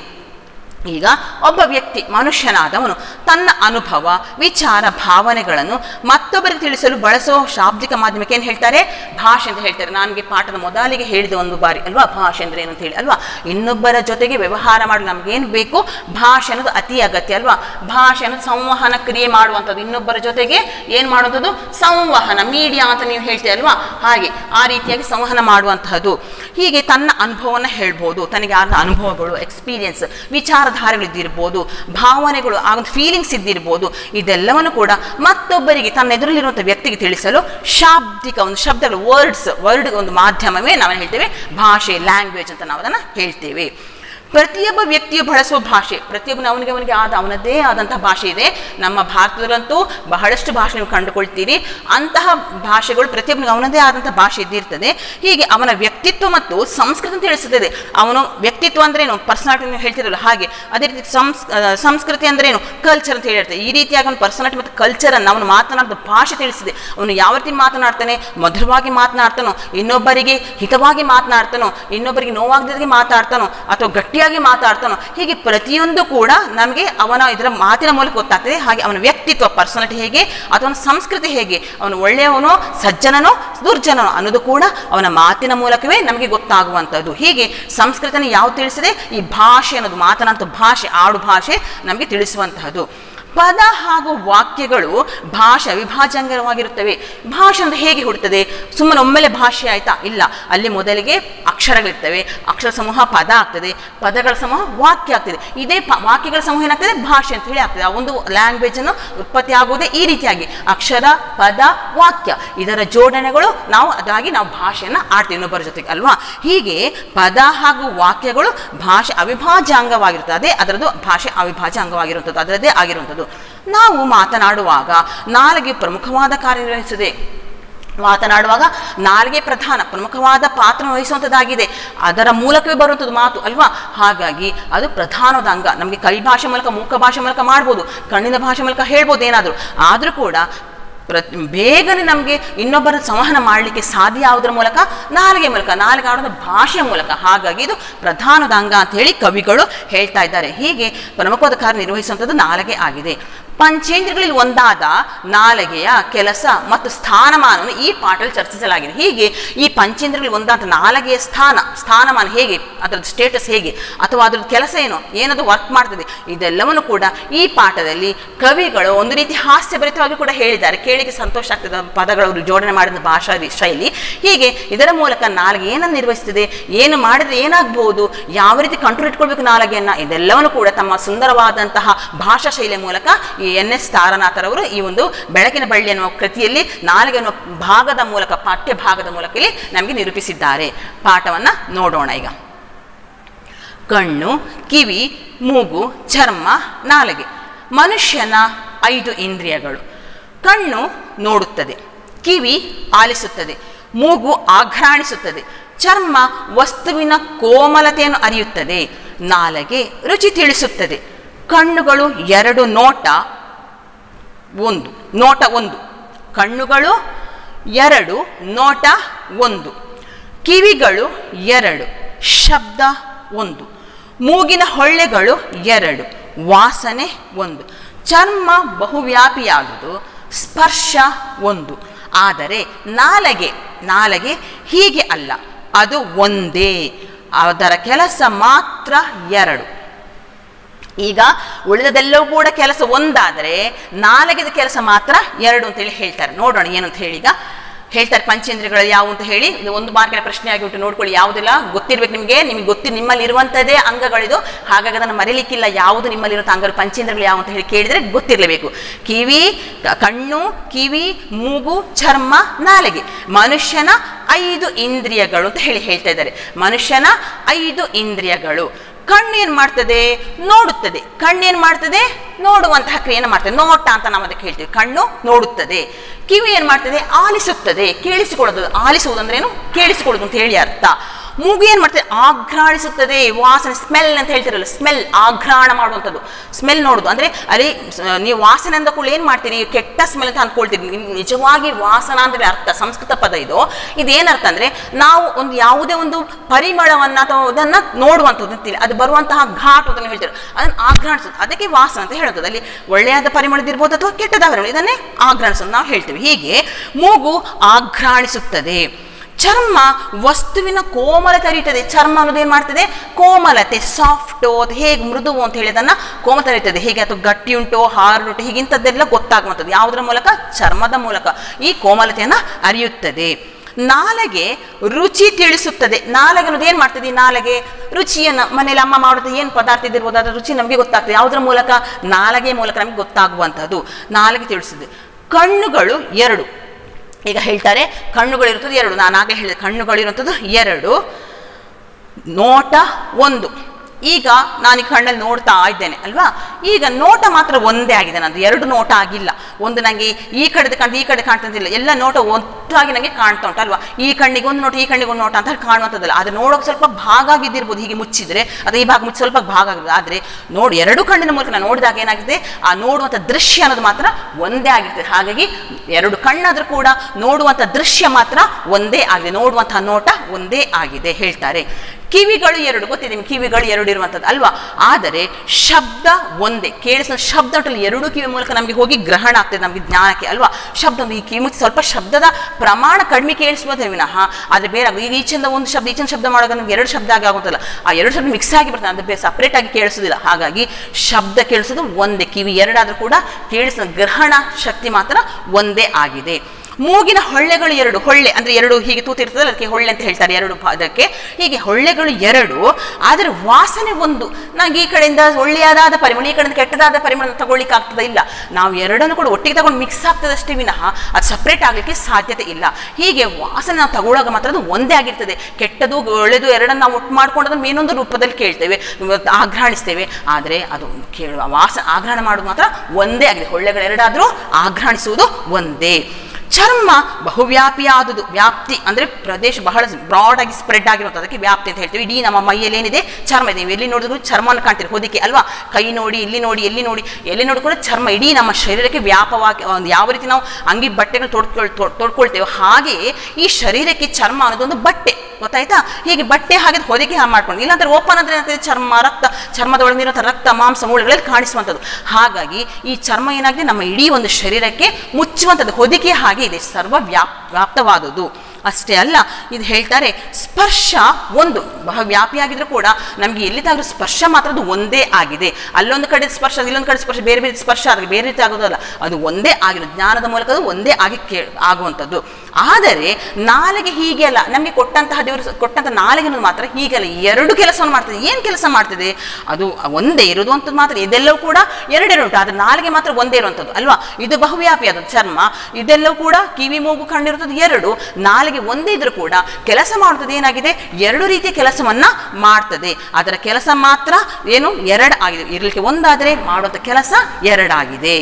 ಈಗ ಒಬ್ಬ ವ್ಯಕ್ತಿ ಮನುಷ್ಯನಾದವನು ತನ್ನ ಅನುಭವ ವಿಚಾರ ಭಾವನೆಗಳನ್ನು ಮತ್ತೊಬ್ಬರಿಗೆ ತಿಳಿಸಲು ಬಳಸೋ ಶಾಬ್ದಿಕ ಮಾಧ್ಯಮಕ್ಕೆ ಏನು ಹೇಳ್ತಾರೆ ಭಾಷೆ ಅಂತ ಹೇಳ್ತಾರೆ ನನಗೆ ಪಾಠದ ಮೊದಲಿಗೆ ಹೇಳಿದ ಒಂದು ಬಾರಿ ಅಲ್ವಾ ಭಾಷೆ ಅಂದ್ರೆ ಏನು ಅಂತ ಹೇಳಿ ಅಲ್ವಾ ಇನ್ನೊಬ್ಬರ ಜೊತೆಗೆ ವ್ಯವಹಾರ ಮಾಡಲು ನಮಗೇನು ಬೇಕು ಭಾಷೆ ಅನ್ನೋದು ಅತಿ ಅಗತ್ಯ ಅಲ್ವಾ ಭಾಷೆ ಅನ್ನೋದು ಸಂವಹನ ಕ್ರಿಯೆ ಮಾಡುವಂಥದ್ದು ಇನ್ನೊಬ್ಬರ ಜೊತೆಗೆ ಏನು ಮಾಡುವಂಥದ್ದು ಸಂವಹನ ಮೀಡಿಯಾ ಅಂತ ನೀವು ಹೇಳ್ತೀರಿ ಅಲ್ವಾ ಹಾಗೆ ಆ ರೀತಿಯಾಗಿ ಸಂವಹನ ಮಾಡುವಂತಹದ್ದು ಹೀಗೆ ತನ್ನ ಅನುಭವವನ್ನು ಹೇಳ್ಬೋದು ತನಗೆ ಆದ ಅನುಭವಗಳು ಎಕ್ಸ್ಪೀರಿಯನ್ಸ್ ವಿಚಾರಧಾರೆಗಳಿದ್ದಿರ್ಬೋದು ಭಾವನೆಗಳು ಆ ಒಂದು ಫೀಲಿಂಗ್ಸ್ ಇದ್ದಿರ್ಬೋದು ಇದೆಲ್ಲವನ್ನು ಕೂಡ ಮತ್ತೊಬ್ಬರಿಗೆ ತನ್ನ ಎದುರಲ್ಲಿರುವಂಥ ವ್ಯಕ್ತಿಗೆ ತಿಳಿಸಲು ಶಾಬ್ದಿಕ ಒಂದು ಶಬ್ದಗಳು ವರ್ಡ್ಸ್ ವರ್ಡ್ ಒಂದು ಮಾಧ್ಯಮವೇ ನಾವು ಹೇಳ್ತೇವೆ ಭಾಷೆ ಲ್ಯಾಂಗ್ವೇಜ್ ಅಂತ ನಾವು ಅದನ್ನು ಹೇಳ್ತೇವೆ ಪ್ರತಿಯೊಬ್ಬ ವ್ಯಕ್ತಿಯು ಬಳಸುವ ಭಾಷೆ ಪ್ರತಿಯೊಬ್ಬನ ಅವನಿಗೆ ಅವನಿಗೆ ಆದ ಅವನದೇ ಆದಂತಹ ಭಾಷೆ ಇದೆ ನಮ್ಮ ಭಾರತದಲ್ಲಂತೂ ಬಹಳಷ್ಟು ಭಾಷೆ ನೀವು ಕಂಡುಕೊಳ್ತೀರಿ ಅಂತಹ ಭಾಷೆಗಳು ಪ್ರತಿಯೊಬ್ಬನಿಗೆ ಅವನದೇ ಆದಂತಹ ಭಾಷೆ ಇದ್ದಿರ್ತದೆ ಹೀಗೆ ಅವನ ವ್ಯಕ್ತಿತ್ವ ಮತ್ತು ಸಂಸ್ಕೃತಿ ತಿಳಿಸುತ್ತದೆ ಅವನು ವ್ಯಕ್ತಿತ್ವ ಅಂದ್ರೇನು ಪರ್ಸನಾಲಿಟಿ ನೀವು ಹೇಳ್ತಿರಲ್ಲ ಹಾಗೆ ಅದೇ ರೀತಿ ಸಂಸ್ ಆ, ಸಂಸ್ಕೃತಿ ಅಂದ್ರೇನು ಕಲ್ಚರ್ ಅಂತ ಹೇಳಿರ್ತದೆ ಈ ರೀತಿಯಾಗಿ ಅವನ ಪರ್ಸನಾಲಿಟಿ ಮತ್ತು ಕಲ್ಚರನ್ನು ಅವನು ಮಾತನಾಡಿದ ಭಾಷೆ ತಿಳಿಸಿದೆ ಅವನು ಯಾವ ರೀತಿ ಮಾತನಾಡ್ತಾನೆ ಮಧುರವಾಗಿ ಮಾತನಾಡ್ತಾನೋ ಇನ್ನೊಬ್ಬರಿಗೆ ಹಿತವಾಗಿ ಮಾತನಾಡ್ತಾನೋ ಇನ್ನೊಬ್ಬರಿಗೆ ನೋವಾಗದಾಗೆ ಮಾತಾಡ್ತಾನೋ ಅಥವಾ ಗಟ್ಟಿಯಾಗಿ ಮಾತಾಡ್ತಾನೋ ಹೀಗೆ ಪ್ರತಿಯೊಂದು ಕೂಡ ನಮಗೆ ಅವನ ಇದರ ಮಾತಿನ ಮೂಲಕ ಗೊತ್ತಾಗ್ತದೆ ಹಾಗೆ ಅವನ ವ್ಯಕ್ತಿತ್ವ ಪರ್ಸನಾಲಿಟಿ ಹೇಗೆ ಅಥವಾ ಅವನ ಸಂಸ್ಕೃತಿ ಹೇಗೆ ಅವನು ಒಳ್ಳೆಯವನೋ ಸಜ್ಜನನೋ ದುರ್ಜನನೋ ಅನ್ನೋದು ಕೂಡ ಅವನ ಮಾತಿನ ಮೂಲಕವೇ ನಮಗೆ ಗೊತ್ತಾಗುವಂಥದ್ದು ಹೀಗೆ ಸಂಸ್ಕೃತಿನ ಯಾವ ತಿಳಿಸಿದೆ ಈ ಭಾಷೆ ಅನ್ನೋದು ಮಾತನಾಡುವ ಭಾಷೆ ಆಡು ಭಾಷೆ ನಮಗೆ ತಿಳಿಸುವಂತಹದ್ದು ಪದ ಹಾಗೂ ವಾಕ್ಯಗಳು ಭಾಷೆ ಅವಿಭಾಜ್ಯಾಂಗವಾಗಿರುತ್ತವೆ ಭಾಷೆ ಅಂದ್ರೆ ಹೇಗೆ ಹುಡ್ತದೆ ಸುಮ್ಮನೆ ಒಮ್ಮೆಲೆ ಭಾಷೆ ಆಯ್ತಾ ಇಲ್ಲ ಅಲ್ಲಿ ಮೊದಲಿಗೆ ಅಕ್ಷರಗಳಿರ್ತವೆ ಅಕ್ಷರ ಸಮೂಹ ಪದ ಆಗ್ತದೆ ಪದಗಳ ಸಮೂಹ ವಾಕ್ಯ ಆಗ್ತದೆ ಇದೇ ಪ ವಾಕ್ಯಗಳ ಸಮೂಹ ಏನಾಗ್ತದೆ ಭಾಷೆ ಅಂತ ಹೇಳಿ ಆಗ್ತದೆ ಆ ಒಂದು ಲ್ಯಾಂಗ್ವೇಜ್ ಅನ್ನು ಉತ್ಪತ್ತಿ ಆಗುವುದೇ ಈ ರೀತಿಯಾಗಿ ಅಕ್ಷರ ಪದ ವಾಕ್ಯ ಇದರ ಜೋಡಣೆಗಳು ನಾವು ಅದಾಗಿ ನಾವು ಭಾಷೆಯನ್ನ ಆಡ್ತೀವಿ ಇನ್ನೊಬ್ಬರ ಜೊತೆಗೆ ಅಲ್ವಾ ಹೀಗೆ ಪದ ಹಾಗೂ ವಾಕ್ಯಗಳು ಭಾಷೆ ಅವಿಭಾಜ್ಯ ಅಂಗವಾಗಿರುತ್ತದೆ ಅದೇ ಅದರದ್ದು ಭಾಷೆ ಅವಿಭಾಜ್ಯ ಅಂಗವಾಗಿರುವಂಥದ್ದು ಅದರದ್ದೇ ಆಗಿರುವಂಥದ್ದು ನಾವು ಮಾತನಾಡುವಾಗ ನಾಲಿಗೆ ಪ್ರಮುಖವಾದ ಕಾರ್ಯನಿರ್ವಹಿಸುತ್ತದೆ ಮಾತನಾಡುವಾಗ ನಾಲಿಗೆ ಪ್ರಧಾನ ಪ್ರಮುಖವಾದ ಪಾತ್ರ ವಹಿಸುವಂಥದ್ದಾಗಿದೆ ಅದರ ಮೂಲಕವೇ ಬರುವಂಥದ್ದು ಮಾತು ಅಲ್ವಾ ಹಾಗಾಗಿ ಅದು ಪ್ರಧಾನದ ಅಂಗ ನಮಗೆ ಕೈ ಭಾಷೆ ಮೂಲಕ ಮೂಕ ಭಾಷೆ ಮೂಲಕ ಮಾಡ್ಬೋದು ಕಣ್ಣಿನ ಭಾಷೆ ಮೂಲಕ ಹೇಳ್ಬೋದು ಏನಾದರೂ ಆದರೂ ಕೂಡ ಪ್ರ ಬೇಗನೆ ನಮಗೆ ಇನ್ನೊಬ್ಬರ ಸಂವಹನ ಮಾಡಲಿಕ್ಕೆ ಸಾಧ್ಯ ಯಾವುದರ ಮೂಲಕ ನಾಲಿಗೆ ಮೂಲಕ ನಾಲಿಗೆ ಆಡೋದು ಭಾಷೆಯ ಮೂಲಕ ಹಾಗಾಗಿ ಇದು ಪ್ರಧಾನದ ಅಂಗ ಅಂತ ಹೇಳಿ ಕವಿಗಳು ಹೇಳ್ತಾ ಇದ್ದಾರೆ ಹೀಗೆ ಪ್ರಮುಖವಾದ ಕಾರ್ಯ ನಿರ್ವಹಿಸುವಂಥದ್ದು ನಾಲಿಗೆ ಆಗಿದೆ ಪಂಚೇಂದ್ರಿಯಗಳಲ್ಲಿ ಒಂದಾದ ನಾಲಿಗೆಯ ಕೆಲಸ ಮತ್ತು ಸ್ಥಾನಮಾನವನ್ನು ಈ ಪಾಠದಲ್ಲಿ ಚರ್ಚಿಸಲಾಗಿದೆ ಹೀಗೆ ಈ ಪಂಚೇಂದ್ರಿಯಗಳಲ್ಲಿ ಒಂದಾದ ನಾಲಿಗೆಯ ಸ್ಥಾನ ಸ್ಥಾನಮಾನ ಹೇಗೆ ಅದರದ್ದು ಸ್ಟೇಟಸ್ ಹೇಗೆ ಅಥವಾ ಅದ್ರದ್ದು ಕೆಲಸ ಏನು ಏನದು ವರ್ಕ್ ಮಾಡ್ತದೆ ಇದೆಲ್ಲವನ್ನು ಕೂಡ ಈ ಪಾಠದಲ್ಲಿ ಕವಿಗಳು ಒಂದು ರೀತಿ ಹಾಸ್ಯಭರಿತವಾಗಿ ಕೂಡ ಹೇಳಿದ್ದಾರೆ ಕೇಳಿಗೆ ಸಂತೋಷ ಆಗ್ತದೆ ಆ ಪದಗಳು ಜೋಡಣೆ ಮಾಡಿದ ಭಾಷಾ ರಿ- ಶೈಲಿ ಹೀಗೆ ಇದರ ಮೂಲಕ ನಾಲಿಗೆ ಏನನ್ನು ನಿರ್ವಹಿಸ್ತದೆ ಏನು ಮಾಡಿದ್ರೆ ಏನಾಗಬಹುದು ಯಾವ ರೀತಿ ಕಂಟ್ರೋಲ್ ಇಟ್ಕೊಳ್ಬೇಕು ನಾಲಿಗೆಯನ್ನ ಇದೆಲ್ಲವನ್ನು ಕೂಡ ತಮ್ಮ ಸುಂದರವಾದಂತಹ ಭಾಷಾ ಶೈಲಿಯ ಮೂಲಕ ಈ ಎನ್ ಎಸ್ ತಾರನಾಥರವರು ಈ ಒಂದು ಬೆಳಕಿನ ಬಳ್ಳಿ ಅನ್ನುವ ಕೃತಿಯಲ್ಲಿ ನಾಲಿಗೆ ಅನ್ನುವ ಭಾಗದ ಮೂಲಕ ಪಾಠ್ಯ ಭಾಗದ ಮೂಲಕ ಇಲ್ಲಿ ನಮಗೆ ನಿರೂಪಿಸಿದ್ದಾರೆ ಪಾಠವನ್ನ ನೋಡೋಣ ಈಗ ಕಣ್ಣು ಕಿವಿ ಮೂಗು ಚರ್ಮ ನಾಲಿಗೆ ಮನುಷ್ಯನ ಐದು ಇಂದ್ರಿಯಗಳು ಕಣ್ಣು ನೋಡುತ್ತದೆ ಕಿವಿ ಆಲಿಸುತ್ತದೆ ಮೂಗು ಆಘ್ರಾಣಿಸುತ್ತದೆ ಚರ್ಮ ವಸ್ತುವಿನ ಕೋಮಲತೆಯನ್ನು ಅರಿಯುತ್ತದೆ ನಾಲಿಗೆ ರುಚಿ ತಿಳಿಸುತ್ತದೆ ಕಣ್ಣುಗಳು ಎರಡು ನೋಟ ಒಂದು ನೋಟ ಒಂದು ಕಣ್ಣುಗಳು ಎರಡು ನೋಟ ಒಂದು ಕಿವಿಗಳು ಎರಡು ಶಬ್ದ ಒಂದು ಮೂಗಿನ ಹೊಳ್ಳೆಗಳು ಎರಡು ವಾಸನೆ ಒಂದು ಚರ್ಮ ಬಹುವ್ಯಾಪಿಯಾದುದು ಸ್ಪರ್ಶ ಒಂದು ಆದರೆ ನಾಲಗೆ ನಾಲಗೆ ಹೀಗೆ ಅಲ್ಲ ಅದು ಒಂದೇ ಅದರ ಕೆಲಸ ಮಾತ್ರ ಎರಡು ಈಗ ಉಳಿದದೆಲ್ಲವೂ ಕೂಡ ಕೆಲಸ ಒಂದಾದರೆ ನಾಲಗೆದ ಕೆಲಸ ಮಾತ್ರ ಎರಡು ಅಂತೇಳಿ ಹೇಳ್ತಾರೆ ನೋಡೋಣ ಏನು ಅಂತ ಹೇಳಿ ಈಗ ಹೇಳ್ತಾರೆ ಪಂಚೇಂದ್ರಿಯಗಳು ಯಾವುವು ಅಂತ ಹೇಳಿ ಇದು ಒಂದು ಮಾರ್ಕಿನ ಪ್ರಶ್ನೆ ಆಗಿ ಉಂಟು ನೋಡ್ಕೊಳ್ಳಿ ಯಾವುದಿಲ್ಲ ಗೊತ್ತಿರ್ಬೇಕು ನಿಮಗೆ ನಿಮಗೆ ಗೊತ್ತಿ ನಿಮ್ಮಲ್ಲಿ ಇರುವಂಥದ್ದೇ ಅಂಗಗಳಿದು ಹಾಗಾಗಿ ಅದನ್ನು ಮರಿಲಿಕ್ಕಿಲ್ಲ ಯಾವುದು ನಿಮ್ಮಲ್ಲಿರುವಂಥ ಅಂಗಗಳು ಪಂಚೇಂದ್ರಿಯಗಳು ಯಾವ ಅಂತ ಹೇಳಿ ಕೇಳಿದರೆ ಗೊತ್ತಿರಲೇಬೇಕು ಕಿವಿ ಕ- ಕಣ್ಣು ಕಿವಿ ಮೂಗು ಚರ್ಮ ನಾಲಿಗೆ ಮನುಷ್ಯನ ಐದು ಇಂದ್ರಿಯಗಳು ಅಂತ ಹೇಳಿ ಹೇಳ್ತಾ ಇದ್ದಾರೆ ಮನುಷ್ಯನ ಐದು ಇಂದ್ರಿಯಗಳು ಕಣ್ಣು ಏನ್ ಮಾಡ್ತದೆ ನೋಡುತ್ತದೆ ಕಣ್ಣು ಏನ್ ಮಾಡ್ತದೆ ನೋಡುವಂತಹ ಕ್ರಿಯೆಯನ್ನು ಮಾಡ್ತದೆ ನೋಟ ಅಂತ ನಾವು ಅದಕ್ಕೆ ಹೇಳ್ತೀವಿ ಕಣ್ಣು ನೋಡುತ್ತದೆ ಕಿವಿ ಏನ್ ಮಾಡ್ತದೆ ಆಲಿಸುತ್ತದೆ ಕೇಳಿಸಿಕೊಳ್ಳೋದು ಆಲಿಸುವುದು ಅಂದ್ರೆ ಏನು ಕೇಳಿಸಿಕೊಳ್ಳೋದು ಅಂತ ಹೇಳಿ ಅರ್ಥ ಮೂಗು ಏನ್ ಮಾಡ್ತದೆ ಆಘ್ರಾಣಿಸುತ್ತದೆ ವಾಸನೆ ಸ್ಮೆಲ್ ಅಂತ ಹೇಳ್ತಿರಲ್ಲ ಸ್ಮೆಲ್ ಆಘ್ರಾಣ ಮಾಡುವಂಥದ್ದು ಸ್ಮೆಲ್ ನೋಡುದು ಅಂದ್ರೆ ಅಲ್ಲಿ ಸ- ನೀವು ವಾಸನೆ ಅಂದ ಕೂಡ ಏನ್ ಮಾಡ್ತೀರಿ ಕೆಟ್ಟ ಸ್ಮೆಲ್ ಅಂತ ಅನ್ಕೊಳ್ತೀರಿ ನಿಮ್ ನಿಜವಾಗಿ ವಾಸನ ಅಂದ್ರೆ ಅರ್ಥ ಸಂಸ್ಕೃತ ಪದ ಇದು ಇದೇನರ್ಥ ಅಂದ್ರೆ ನಾವು ಒಂದು ಯಾವುದೇ ಒಂದು ಪರಿಮಳವನ್ನ ಅಥವಾ ಅದನ್ನ ನೋಡುವಂಥದ್ದು ಅಂತೀವಿ ಅದು ಬರುವಂತಹ ಘಾಟ್ ಅದನ್ನು ಹೇಳ್ತಾರೆ ಅದನ್ನು ಆಘ್ರಾಣಿಸೋದು ಅದಕ್ಕೆ ವಾಸನ ಅಂತ ಹೇಳುತ್ತದೆ ಅಲ್ಲಿ ಒಳ್ಳೆಯದ ಪರಿಮಳದಿರ್ಬೋದು ಅಥವಾ ಕೆಟ್ಟದ ಪರಿಮಳ ಇದನ್ನೇ ಆಘ್ರಾಣಿಸೋದು ನಾವು ಹೇಳ್ತೀವಿ ಹೀಗೆ ಮೂಗು ಆಘ್ರಾಣಿಸುತ್ತದೆ ಚರ್ಮ ವಸ್ತುವಿನ ಕೋಮಲತೆ ಅರಿಯುತ್ತದೆ ಚರ್ಮ ಅನ್ನೋದು ಏನ್ ಮಾಡ್ತದೆ ಕೋಮಲತೆ ಸಾಫ್ಟು ಅದು ಹೇಗೆ ಮೃದುವು ಅಂತ ಹೇಳಿ ಅದನ್ನ ಕೋಮಲತೆ ಅರಿಯುತ್ತದೆ ಹೇಗೆ ಅದು ಗಟ್ಟಿ ಉಂಟು ಹಾರ್ಡ್ ಉಂಟು ಹೀಗಿಂಥದ್ದೆಲ್ಲ ಗೊತ್ತಾಗುವಂಥದ್ದು ಯಾವುದರ ಮೂಲಕ ಚರ್ಮದ ಮೂಲಕ ಈ ಕೋಮಲತೆಯನ್ನ ಅರಿಯುತ್ತದೆ ನಾಲಗೆ ರುಚಿ ತಿಳಿಸುತ್ತದೆ ನಾಲಗೆ ಅನ್ನೋದು ಏನ್ ಮಾಡ್ತದೆ ಈ ನಾಲಗೆ ರುಚಿಯನ್ನ ಮನೇಲಿ ಅಮ್ಮ ಮಾಡೋದು ಏನು ಪದಾರ್ಥ ಇದಿರ್ಬೋದು ಅದರ ರುಚಿ ನಮಗೆ ಗೊತ್ತಾಗ್ತದೆ ಯಾವುದರ ಮೂಲಕ ನಾಲಗೆ ಮೂಲಕ ನಮಗೆ ಗೊತ್ತಾಗುವಂಥದ್ದು ನಾಲಗೆ ತಿಳಿಸುತ್ತದೆ ಕಣ್ಣುಗಳು ಎರಡು ಈಗ ಹೇಳ್ತಾರೆ ಕಣ್ಣುಗಳಿರುತ್ತದೆ ಎರಡು ನಾನು ಆಗಲೇ ಹೇಳಿದೆ ಕಣ್ಣುಗಳಿರುವಂಥದ್ದು ಎರಡು ನೋಟ ಒಂದು ಈಗ ನಾನು ಈ ಕಣ್ಣಲ್ಲಿ ನೋಡ್ತಾ ಇದ್ದೇನೆ ಅಲ್ವಾ ಈಗ ನೋಟ ಮಾತ್ರ ಒಂದೇ ಆಗಿದೆ ನಂದು ಎರಡು ನೋಟ ಆಗಿಲ್ಲ ಒಂದು ನನಗೆ ಈ ಕಡೆದು ಕಾಣ್ತು ಈ ಕಡೆ ಕಾಣ್ತಂತಿಲ್ಲ ಎಲ್ಲ ನೋಟ ಒಟ್ಟಾಗಿ ನನಗೆ ಕಾಣ್ತಾ ಉಂಟು ಅಲ್ವಾ ಈ ಕಣ್ಣಿಗೆ ಒಂದು ನೋಟ ಈ ಕಣ್ಣಿಗೆ ಒಂದು ನೋಟ ಅಂತ ಕಾಣುವಂಥದ್ದಲ್ಲ ಅದು ನೋಡೋಕೆ ಸ್ವಲ್ಪ ಭಾಗ ಆಗಿದ್ದಿರ್ಬೋದು ಹೀಗೆ ಮುಚ್ಚಿದ್ರೆ ಅದು ಈ ಭಾಗ ಮುಚ್ಚಿ ಸ್ವಲ್ಪ ಭಾಗ ಆಗಿರ್ಬೋದು ಆದರೆ ನೋಡಿ ಎರಡು ಕಣ್ಣಿನ ಮೂಲಕ ನಾನು ನೋಡಿದಾಗ ಏನಾಗಿದೆ ಆ ನೋಡುವಂಥ ದೃಶ್ಯ ಅನ್ನೋದು ಮಾತ್ರ ಒಂದೇ ಆಗಿರ್ತದೆ ಹಾಗಾಗಿ ಎರಡು ಕಣ್ಣಾದ್ರೂ ಕೂಡ ನೋಡುವಂಥ ದೃಶ್ಯ ಮಾತ್ರ ಒಂದೇ ಆಗಿದೆ ನೋಡುವಂತಹ ನೋಟ ಒಂದೇ ಆಗಿದೆ ಹೇಳ್ತಾರೆ ಕಿವಿಗಳು ಎರಡು ಗೊತ್ತಿದೆ ನಿಮ್ಗೆ ಕಿವಿಗಳು ಎರಡು ಇರುವಂಥದ್ದು ಅಲ್ವಾ ಆದರೆ ಶಬ್ದ ಒಂದೇ ಕೇಳಿಸೋ ಶಬ್ದ ಒಟ್ಟಲ್ಲಿ ಎರಡು ಕಿವಿ ಮೂಲಕ ನಮಗೆ ಹೋಗಿ ಗ್ರಹಣ ಆಗ್ತದೆ ನಮಗೆ ಜ್ಞಾನಕ್ಕೆ ಅಲ್ವಾ ಶಬ್ದ ಒಂದು ಈ ಕಿವಿ ಮುಚ್ಚಿ ಸ್ವಲ್ಪ ಶಬ್ದದ ಪ್ರಮಾಣ ಕಡಿಮೆ ಕೇಳಿಸ್ಬೋದೇ ವಿನಃ ಆದರೆ ಬೇರೆ ಆಗ- ಈಗ ಈಚಿಂದ ಒಂದು ಶಬ್ದ ಈಚಿನ ಶಬ್ದ ಮಾಡುವಾಗ ನಮ್ಗೆ ಎರಡು ಶಬ್ದ ಆಗಿ ಆಗುತ್ತಲ್ಲ ಆ ಎರಡು ಶಬ್ದ ಮಿಕ್ಸ್ ಆಗಿ ಬರ್ತದೆ ಅದು ಸಪ್ರೇಟ್ ಆಗಿ ಕೇಳಿಸೋದಿಲ್ಲ ಹಾಗಾಗಿ ಶಬ್ದ ಕೇಳಿಸೋದು ಒಂದೇ ಕಿವಿ ಎರಡಾದ್ರೂ ಕೂಡ ಕೇಳಿಸೋ ಗ್ರಹಣ ಶಕ್ತಿ ಮಾತ್ರ ಒಂದೇ ಆಗಿದೆ ಮೂಗಿನ ಹೊಳ್ಳೆಗಳು ಎರಡು ಹೊಳ್ಳೆ ಅಂದ್ರೆ ಎರಡು ಹೀಗೆ ತೂತಿರ್ತದೆ ಅದಕ್ಕೆ ಹೊಳ್ಳೆ ಅಂತ ಹೇಳ್ತಾರೆ ಎರಡು ಪ- ಅದಕ್ಕೆ ಹೀಗೆ ಹೊಳ್ಳೆಗಳು ಎರಡು ಆದರೆ ವಾಸನೆ ಒಂದು ನಂಗೆ ಈ ಕಡೆಯಿಂದ ಒಳ್ಳೆಯದಾದ ಪರಿಮಳ ಈ ಕಡೆಯಿಂದ ಕೆಟ್ಟದಾದ ಪರಿಮಳ ತಗೊಳ್ಳಿಕ್ಕೆ ಆಗ್ತದೆ ಇಲ್ಲ ನಾವು ಎರಡನ್ನು ಕೂಡ ಒಟ್ಟಿಗೆ ತಗೊಂಡು ಮಿಕ್ಸ್ ಆಗ್ತದೆ ಅಷ್ಟೇ ವಿನಃ ಅದು ಸಪ್ರೇಟ್ ಆಗಲಿಕ್ಕೆ ಸಾಧ್ಯತೆ ಇಲ್ಲ ಹೀಗೆ ವಾಸನೆ ನಾವು ತಗೊಳ್ಳೋವಾಗ ಮಾತ್ರ ಅದು ಒಂದೇ ಆಗಿರ್ತದೆ ಕೆಟ್ಟದು ಒಳ್ಳೆದು ಎರಡನ್ನು ನಾವು ಒಟ್ಟು ಮಾಡ್ಕೊಂಡು ಅದನ್ನು ಏನೊಂದು ರೂಪದಲ್ಲಿ ಕೇಳ್ತೇವೆ ಆಘ್ರಾಣಿಸ್ತೇವೆ ಆದರೆ ಅದು ಕೇಳುವ ವಾಸ ಆಘ್ರಾಣ ಮಾಡೋದು ಮಾತ್ರ ಒಂದೇ ಆಗಿದೆ ಹೊಳ್ಳೆಗಳೆರಡಾದರೂ ಆಘ್ರಾಣಿಸುವುದು ಒಂದೇ ಚರ್ಮ ಬಹುವ್ಯಾಪಿಯಾದುದು ವ್ಯಾಪ್ತಿ ಅಂದ್ರೆ ಪ್ರದೇಶ ಬಹಳ ಬ್ರಾಡ್ ಆಗಿ ಸ್ಪ್ರೆಡ್ ಆಗಿರುತ್ತೆ ಅದಕ್ಕೆ ವ್ಯಾಪ್ತಿ ಅಂತ ಹೇಳ್ತೀವಿ ಇಡೀ ನಮ್ಮ ಮೈಯಲ್ಲಿ ಏನಿದೆ ಚರ್ಮ ಇದೆ ನೀವು ಎಲ್ಲಿ ನೋಡಿದ್ರು ಚರ್ಮವನ್ನು ಕಾಣ್ತೀರಿ ಹೊದಿಕೆ ಅಲ್ವಾ ಕೈ ನೋಡಿ ಇಲ್ಲಿ ನೋಡಿ ಎಲ್ಲಿ ನೋಡಿ ಎಲ್ಲಿ ನೋಡಿ ಕೂಡ ಚರ್ಮ ಇಡೀ ನಮ್ಮ ಶರೀರಕ್ಕೆ ವ್ಯಾಪವಾಗಿ ಒಂದು ಯಾವ ರೀತಿ ನಾವು ಅಂಗಿ ಬಟ್ಟೆಗಳು ತೊಡ್ಕೊಳ್ ತೊಡ್- ತೊಡ್ಕೊಳ್ತೇವೆ ಹಾಗೆಯೇ ಈ ಶರೀರಕ್ಕೆ ಚರ್ಮ ಅನ್ನೋದೊಂದು ಬಟ್ಟೆ ಗೊತ್ತಾಯ್ತಾ ಹೀಗೆ ಬಟ್ಟೆ ಹಾಗೆ ಹೊದಿಕೆ ಹಾಗೆ ಮಾಡ್ಕೊಂಡು ಇಲ್ಲಾಂದ್ರೆ ಓಪನ್ ಅಂದ್ರೆ ಏನಾಗ್ತದೆ ಚರ್ಮ ರಕ್ತ ಚರ್ಮದ ಒಳಗಿರೋ ರಕ್ತ ಮಾಂಸ ಮೂಳೆಗಳಲ್ಲಿ ಕಾಣಿಸುವಂಥದ್ದು ಹಾಗಾಗಿ ಈ ಚರ್ಮ ಏನಾಗಿದೆ ನಮ್ಮ ಇಡೀ ಒಂದು ಶರೀರಕ್ಕೆ ಮುಚ್ಚುವಂಥದ್ದು ಹೊದಿಕೆ ಹಾಗೆ ಇದೆ ಸರ್ವ ವ್ಯಾಪ್ ವ್ಯಾಪ್ತವಾದುದು ಅಷ್ಟೇ ಅಲ್ಲ ಇದು ಹೇಳ್ತಾರೆ ಸ್ಪರ್ಶ ಒಂದು ಬಹ ವ್ಯಾಪಿಯಾಗಿದ್ರೂ ಕೂಡ ನಮಗೆ ಎಲ್ಲಿದ್ದಾದ್ರೂ ಸ್ಪರ್ಶ ಮಾತ್ರ ಅದು ಒಂದೇ ಆಗಿದೆ ಅಲ್ಲೊಂದು ಕಡೆ ಸ್ಪರ್ಶ ಇಲ್ಲೊಂದು ಕಡೆ ಸ್ಪರ್ಶ ಬೇರೆ ಬೇರೆ ಸ್ಪರ್ಶ ಆದ್ರೆ ಬೇರೆ ರೀತಿ ಆಗೋದಲ್ಲ ಅದು ಒಂದೇ ಆಗಿದೆ ಜ್ಞಾನದ ಮೂಲಕ ಅದು ಒಂದೇ ಆಗಿ ಕೇ ಆಗುವಂಥದ್ದು ಆದರೆ ನಾಲಿಗೆ ಹೀಗೆ ಅಲ್ಲ ನಮಗೆ ಕೊಟ್ಟಂತಹ ದೇವರು ಕೊಟ್ಟಂತ ನಾಲಿಗೆ ಅನ್ನೋದು ಮಾತ್ರ ಹೀಗಲ್ಲ ಎರಡು ಕೆಲಸವನ್ನು ಮಾಡ್ತದೆ ಏನು ಕೆಲಸ ಮಾಡ್ತದೆ ಅದು ಒಂದೇ ಇರೋದು ಅಂತದ್ದು ಮಾತ್ರ ಇದೆಲ್ಲವೂ ಕೂಡ ಎರಡೆರಡು ಉಂಟು ಆದರೆ ನಾಲಿಗೆ ಮಾತ್ರ ಒಂದೇ ಇರುವಂಥದ್ದು ಅಲ್ವಾ ಇದು ಬಹುವ್ಯಾಪಿಯಾದ ಚರ್ಮ ಇದೆಲ್ಲವೂ ಕೂಡ ಕಿವಿ ಮೂಗು ಕಣ್ಣಿರುತ್ತದೆ ಎರಡು ನಾಲಿಗೆ ಒಂದೇ ಇದ್ರೂ ಕೂಡ ಕೆಲಸ ಮಾಡುತ್ತದೆ ಏನಾಗಿದೆ ಎರಡು ರೀತಿಯ ಕೆಲಸವನ್ನ ಮಾಡ್ತದೆ ಅದರ ಕೆಲಸ ಮಾತ್ರ ಏನು ಎರಡು ಆಗಿದೆ ಇರಲಿಕ್ಕೆ ಒಂದಾದರೆ ಮಾಡುವಂಥ ಕೆಲಸ ಎರಡಾಗಿದೆ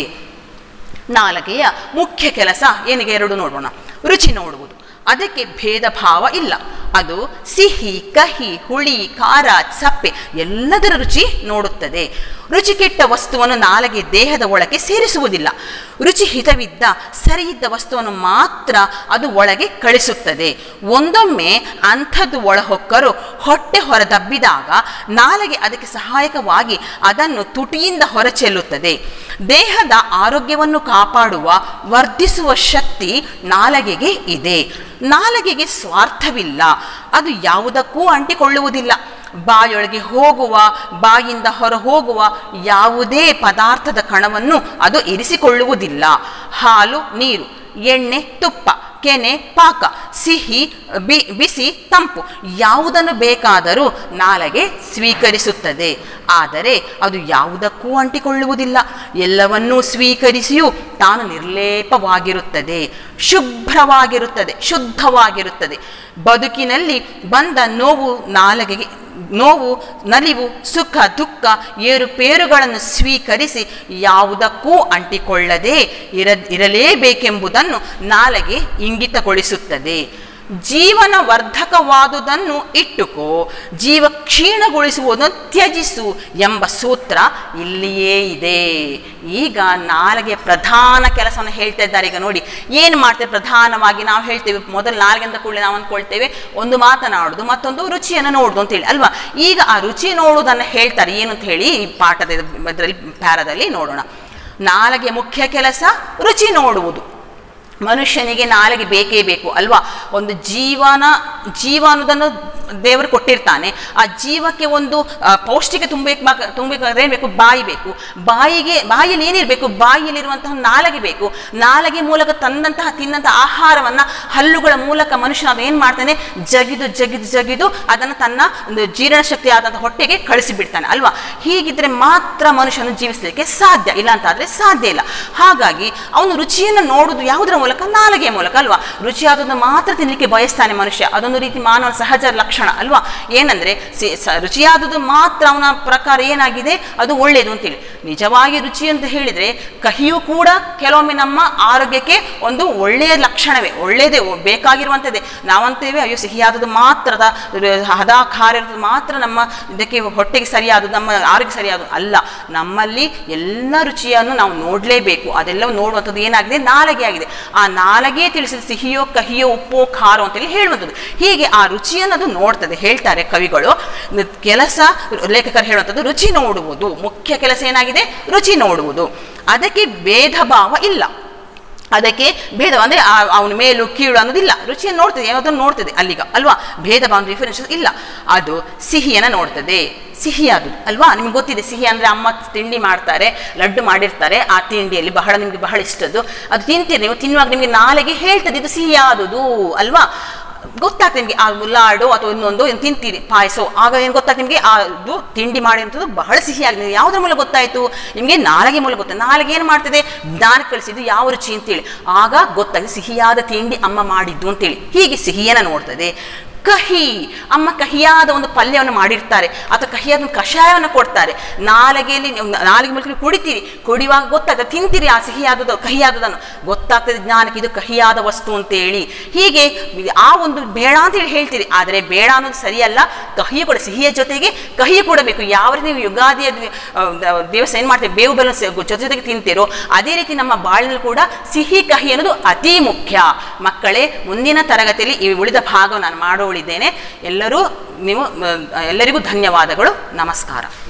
ನಾಲಗೆಯ ಮುಖ್ಯ ಕೆಲಸ ಏನಿಗೆ ಎರಡು ನೋಡೋಣ ರುಚಿ ನೋಡುವುದು ಅದಕ್ಕೆ ಭೇದ ಭಾವ ಇಲ್ಲ ಅದು ಸಿಹಿ ಕಹಿ ಹುಳಿ ಖಾರ ಸಪ್ಪೆ ಎಲ್ಲದರ ರುಚಿ ನೋಡುತ್ತದೆ ರುಚಿ ಕೆಟ್ಟ ವಸ್ತುವನ್ನು ನಾಲಗೆ ದೇಹದ ಒಳಗೆ ಸೇರಿಸುವುದಿಲ್ಲ ರುಚಿ ಹಿತವಿದ್ದ ಸರಿಯಿದ್ದ ವಸ್ತುವನ್ನು ಮಾತ್ರ ಅದು ಒಳಗೆ ಕಳಿಸುತ್ತದೆ ಒಂದೊಮ್ಮೆ ಅಂಥದ್ದು ಒಳಹೊಕ್ಕರು ಹೊಟ್ಟೆ ಹೊರದಬ್ಬಿದಾಗ ನಾಲಗೆ ಅದಕ್ಕೆ ಸಹಾಯಕವಾಗಿ ಅದನ್ನು ತುಟಿಯಿಂದ ಹೊರಚೆಲ್ಲುತ್ತದೆ ದೇಹದ ಆರೋಗ್ಯವನ್ನು ಕಾಪಾಡುವ ವರ್ಧಿಸುವ ಶಕ್ತಿ ನಾಲಗೆಗೆ ಇದೆ ನಾಲಗೆಗೆ ಸ್ವಾರ್ಥವಿಲ್ಲ ಅದು ಯಾವುದಕ್ಕೂ ಅಂಟಿಕೊಳ್ಳುವುದಿಲ್ಲ ಬಾಯೊಳಗೆ ಹೋಗುವ ಬಾಯಿಂದ ಹೊರ ಹೋಗುವ ಯಾವುದೇ ಪದಾರ್ಥದ ಕಣವನ್ನು ಅದು ಇರಿಸಿಕೊಳ್ಳುವುದಿಲ್ಲ ಹಾಲು ನೀರು ಎಣ್ಣೆ ತುಪ್ಪ ಕೆನೆ ಪಾಕ ಸಿಹಿ ಬಿ ಬಿಸಿ ತಂಪು ಯಾವುದನ್ನು ಬೇಕಾದರೂ ನಾಲಗೆ ಸ್ವೀಕರಿಸುತ್ತದೆ ಆದರೆ ಅದು ಯಾವುದಕ್ಕೂ ಅಂಟಿಕೊಳ್ಳುವುದಿಲ್ಲ ಎಲ್ಲವನ್ನೂ ಸ್ವೀಕರಿಸಿಯೂ ತಾನು ನಿರ್ಲೇಪವಾಗಿರುತ್ತದೆ ಶುಭ್ರವಾಗಿರುತ್ತದೆ ಶುದ್ಧವಾಗಿರುತ್ತದೆ ಬದುಕಿನಲ್ಲಿ ಬಂದ ನೋವು ನಾಲಗೆಗೆ ನೋವು ನಲಿವು ಸುಖ ದುಃಖ ಏರುಪೇರುಗಳನ್ನು ಸ್ವೀಕರಿಸಿ ಯಾವುದಕ್ಕೂ ಅಂಟಿಕೊಳ್ಳದೆ ಇರ ಇರಲೇಬೇಕೆಂಬುದನ್ನು ನಾಲಗೆ ಇಂಗಿತಗೊಳಿಸುತ್ತದೆ ಜೀವನ ವರ್ಧಕವಾದುದನ್ನು ಇಟ್ಟುಕೋ ಜೀವ ಕ್ಷೀಣಗೊಳಿಸುವುದನ್ನು ತ್ಯಜಿಸು ಎಂಬ ಸೂತ್ರ ಇಲ್ಲಿಯೇ ಇದೆ ಈಗ ನಾಲಿಗೆ ಪ್ರಧಾನ ಕೆಲಸವನ್ನು ಹೇಳ್ತಾ ಇದ್ದಾರೆ ಈಗ ನೋಡಿ ಏನು ಮಾಡ್ತೇವೆ ಪ್ರಧಾನವಾಗಿ ನಾವು ಹೇಳ್ತೇವೆ ಮೊದಲು ನಾಲ್ಗೆ ಅಂತ ಕೂಡಲೇ ನಾವು ಅಂದ್ಕೊಳ್ತೇವೆ ಒಂದು ಮಾತನಾಡೋದು ಮತ್ತೊಂದು ರುಚಿಯನ್ನು ನೋಡುದು ಅಂತ ಹೇಳಿ ಅಲ್ವಾ ಈಗ ಆ ರುಚಿ ನೋಡುವುದನ್ನು ಹೇಳ್ತಾರೆ ಏನು ಅಂತ ಹೇಳಿ ಈ ಪಾಠದ ಇದರಲ್ಲಿ ಪ್ಯಾರದಲ್ಲಿ ನೋಡೋಣ ನಾಲಿಗೆ ಮುಖ್ಯ ಕೆಲಸ ರುಚಿ ನೋಡುವುದು ಮನುಷ್ಯನಿಗೆ ನಾಲಿಗೆ ಬೇಕೇ ಬೇಕು ಅಲ್ವಾ ಒಂದು ಜೀವನ ಜೀವ ಅನ್ನೋದನ್ನು ದೇವರು ಕೊಟ್ಟಿರ್ತಾನೆ ಆ ಜೀವಕ್ಕೆ ಒಂದು ಆ, ಪೌಷ್ಟಿಕ ತುಂಬಬೇಕು ತುಂಬಬೇಕಾದ್ರೆ ಏನು ಬೇಕು ಬಾಯಿ ಬೇಕು ಬಾಯಿಗೆ ಬಾಯಲ್ಲಿ ಏನಿರಬೇಕು ಬಾಯಿಯಲ್ಲಿರುವಂತಹ ನಾಲಗೆ ಬೇಕು ನಾಲಗೆ ಮೂಲಕ ತಂದಂತಹ ತಿನ್ನಂತಹ ಆಹಾರವನ್ನ ಹಲ್ಲುಗಳ ಮೂಲಕ ಮನುಷ್ಯನ ಅದು ಏನು ಮಾಡ್ತಾನೆ ಜಗಿದು ಜಗಿದು ಜಗಿದು ಅದನ್ನು ತನ್ನ ಒಂದು ಜೀರ್ಣಶಕ್ತಿ ಆದಂತಹ ಹೊಟ್ಟೆಗೆ ಕಳಿಸಿಬಿಡ್ತಾನೆ ಅಲ್ವಾ ಹೀಗಿದ್ರೆ ಮಾತ್ರ ಮನುಷ್ಯನು ಜೀವಿಸಲಿಕ್ಕೆ ಸಾಧ್ಯ ಇಲ್ಲ ಅಂತ ಆದ್ರೆ ಸಾಧ್ಯ ಇಲ್ಲ ಹಾಗಾಗಿ ಅವನು ರುಚಿಯನ್ನು ನೋಡುದು ಯಾವುದರ ಮೂಲಕ ನಾಲಿಗೆಯ ಮೂಲಕ ಅಲ್ವಾ ರುಚಿಯಾದದನ್ನು ಮಾತ್ರ ತಿನ್ನಲಿಕ್ಕೆ ಬಯಸ್ತಾನೆ ಮನುಷ್ಯ ಅದೊಂದು ರೀತಿ ಮಾನವ ಸಹಜ ಲಕ್ಷಣ ಅಲ್ವಾ ಏನಂದ್ರೆ ಸಿ- ಸ- ರುಚಿಯಾದದ್ದು ಮಾತ್ರ ಅವನ ಪ್ರಕಾರ ಏನಾಗಿದೆ ಅದು ಒಳ್ಳೆಯದು ಅಂತೇಳಿ ನಿಜವಾಗಿ ರುಚಿ ಅಂತ ಹೇಳಿದ್ರೆ ಕಹಿಯೂ ಕೂಡ ಕೆಲವೊಮ್ಮೆ ನಮ್ಮ ಆರೋಗ್ಯಕ್ಕೆ ಒಂದು ಒಳ್ಳೆಯ ಲಕ್ಷಣವೇ ಒಳ್ಳೆಯದೇ ಒ- ಬೇಕಾಗಿರುವಂಥದ್ದೇ ನಾವಂತೇವೆ ಅಯ್ಯೋ ಸಿಹಿಯಾದದ್ದು ಮಾತ್ರ ದ- ರ- ಹದ ಖಾರ ಇರೋದು ಮಾತ್ರ ನಮ್ಮ ಇದಕ್ಕೆ ಹೊಟ್ಟೆಗೆ ಸರಿಯಾದದ್ದು ನಮ್ಮ ಆರೋಗ್ಯ ಸರಿಯಾದದ್ದು ಅಲ್ಲ ನಮ್ಮಲ್ಲಿ ಎಲ್ಲ ರುಚಿಯನ್ನು ನಾವು ನೋಡಲೇಬೇಕು ಅದೆಲ್ಲವೂ ನೋಡುವಂಥದ್ದು ಏನಾಗಿದೆ ನಾಲಗೆ ಆಗಿದೆ ಆ ನಾಲಗೆ ತಿಳಿಸಿದ ಸಿಹಿಯೋ ಕಹಿಯೋ ಉಪ್ಪೋ ಖಾರೋ ಅಂತೇಳಿ ಹೇಳುವಂಥದ್ದು ಹೀಗೆ ಆ ರುಚಿಯನ್ನು ಅದು ನೋಡ ನೋಡ್ತದೆ ಹೇಳ್ತಾರೆ ಕವಿಗಳು ನ- ಕೆಲಸ ಲೇಖಕರು ಹೇಳುವಂಥದ್ದು ರುಚಿ ನೋಡುವುದು ಮುಖ್ಯ ಕೆಲಸ ಏನಾಗಿದೆ ರುಚಿ ನೋಡುವುದು ಅದಕ್ಕೆ ಭೇದ ಭಾವ ಇಲ್ಲ ಅದಕ್ಕೆ ಭೇದ ಅಂದರೆ ಅವನ ಮೇಲು ಕೀಳು ಅನ್ನೋದಿಲ್ಲ ರುಚಿಯನ್ನು ನೋಡ್ತದೆ ಯಾವುದನ್ನು ನೋಡ್ತದೆ ಅಲ್ಲಿಗ ಅಲ್ವಾ ಭೇದ ಭಾವ ಡಿಫರೆನ್ಷಿಯಸ್ ಇಲ್ಲ ಅದು ಸಿಹಿಯನ್ನು ನೋಡ್ತದೆ ಸಿಹಿಯಾದುದು ಅಲ್ವಾ ನಿಮ್ಗೆ ಗೊತ್ತಿದೆ ಸಿಹಿ ಅಂದರೆ ಅಮ್ಮ ತಿಂಡಿ ಮಾಡ್ತಾರೆ ಲಡ್ಡು ಮಾಡಿರ್ತಾರೆ ಆ ತಿಂಡಿಯಲ್ಲಿ ಬಹಳ ನಿಮಗೆ ಬಹಳ ಇಷ್ಟದ್ದು ಅದು ತಿಂತೀರಿ ನೀವು ತಿನ್ನುವಾಗ ನಿಮಗೆ ನಾಳೆಗೆ ಹೇಳ್ತದೆ ಇದು ಸಿಹಿಯಾದುದು ಅಲ್ವಾ ಗೊತ್ತಾಗ್ತದೆ ನಿಮಗೆ ಆ ಲಾಡು ಅಥವಾ ಇನ್ನೊಂದು ಏನು ತಿಂತೀರಿ ಪಾಯಸ ಆಗ ಏನು ಗೊತ್ತಾಗ್ತದೆ ನಿಮಗೆ ಅದು ತಿಂಡಿ ಮಾಡಿರುವಂಥದ್ದು ಬಹಳ ಸಿಹಿಯಾಗಿದೆ ಯಾವುದ್ರ ಮೂಲಕ ಗೊತ್ತಾಯಿತು ನಿಮಗೆ ನಾಲಿಗೆ ಮೂಲಕ ಗೊತ್ತಾಯ್ತು ನಾಲಿಗೆ ಏನು ಮಾಡ್ತದೆ ಜ್ಞಾನ ಕಳಿಸಿದ್ದು ಯಾವ ರುಚಿ ಅಂತೇಳಿ ಆಗ ಗೊತ್ತಾಗಿದೆ ಸಿಹಿಯಾದ ತಿಂಡಿ ಅಮ್ಮ ಮಾಡಿದ್ದು ಅಂತೇಳಿ ಹೀಗೆ ಸಿಹಿಯನ್ನು ನೋಡ್ತದೆ ಕಹಿ ಅಮ್ಮ ಕಹಿಯಾದ ಒಂದು ಪಲ್ಯವನ್ನು ಮಾಡಿರ್ತಾರೆ ಅಥವಾ ಕಹಿಯಾದ ಒಂದು ಕಷಾಯವನ್ನು ಕೊಡ್ತಾರೆ ನಾಲಿಗೆಯಲ್ಲಿ ನೀವು ನಾಲಿಗೆ ಮೂಲಕ ನೀವು ಕುಡಿತೀರಿ ಕುಡಿಯುವಾಗ ಗೊತ್ತಾಗ್ತದೆ ತಿಂತೀರಿ ಆ ಸಿಹಿಯಾದದ್ದು ಕಹಿಯಾದದನ್ನು ಗೊತ್ತಾಗ್ತದೆ ಜ್ಞಾನಕ್ಕೆ ಇದು ಕಹಿಯಾದ ವಸ್ತು ಅಂತೇಳಿ ಹೀಗೆ ಆ ಒಂದು ಬೇಡ ಅಂತೇಳಿ ಹೇಳ್ತೀರಿ ಆದರೆ ಬೇಡ ಅನ್ನೋದು ಸರಿಯಲ್ಲ ಕಹಿ ಕೂಡ ಸಿಹಿಯ ಜೊತೆಗೆ ಕಹಿ ಕೂಡ ಬೇಕು ಯಾವ ರೀತಿ ನೀವು ಯುಗಾದಿಯ ದಿ- ಆ, ದ- ದಿವಸ ಏನು ಮಾಡ್ತೀವಿ ಬೇವು ಬೆಲ್ಲ ಸ- ಜೊತೆ ಜೊತೆಗೆ ತಿಂತೀರೋ ಅದೇ ರೀತಿ ನಮ್ಮ ಬಾಳಿನಲ್ಲಿ ಕೂಡ ಸಿಹಿ ಕಹಿ ಅನ್ನೋದು ಅತಿ ಮುಖ್ಯ ಮಕ್ಕಳೇ ಮುಂದಿನ ತರಗತಿಯಲ್ಲಿ ಈ ಉಳಿದ ಭಾಗ ನಾನು ಮಾಡೋಳಿದ್ದೇನೆ ಎಲ್ಲರೂ ನೀವು ಆ, ಎಲ್ಲರಿಗೂ ಧನ್ಯವಾದಗಳು ನಮಸ್ಕಾರ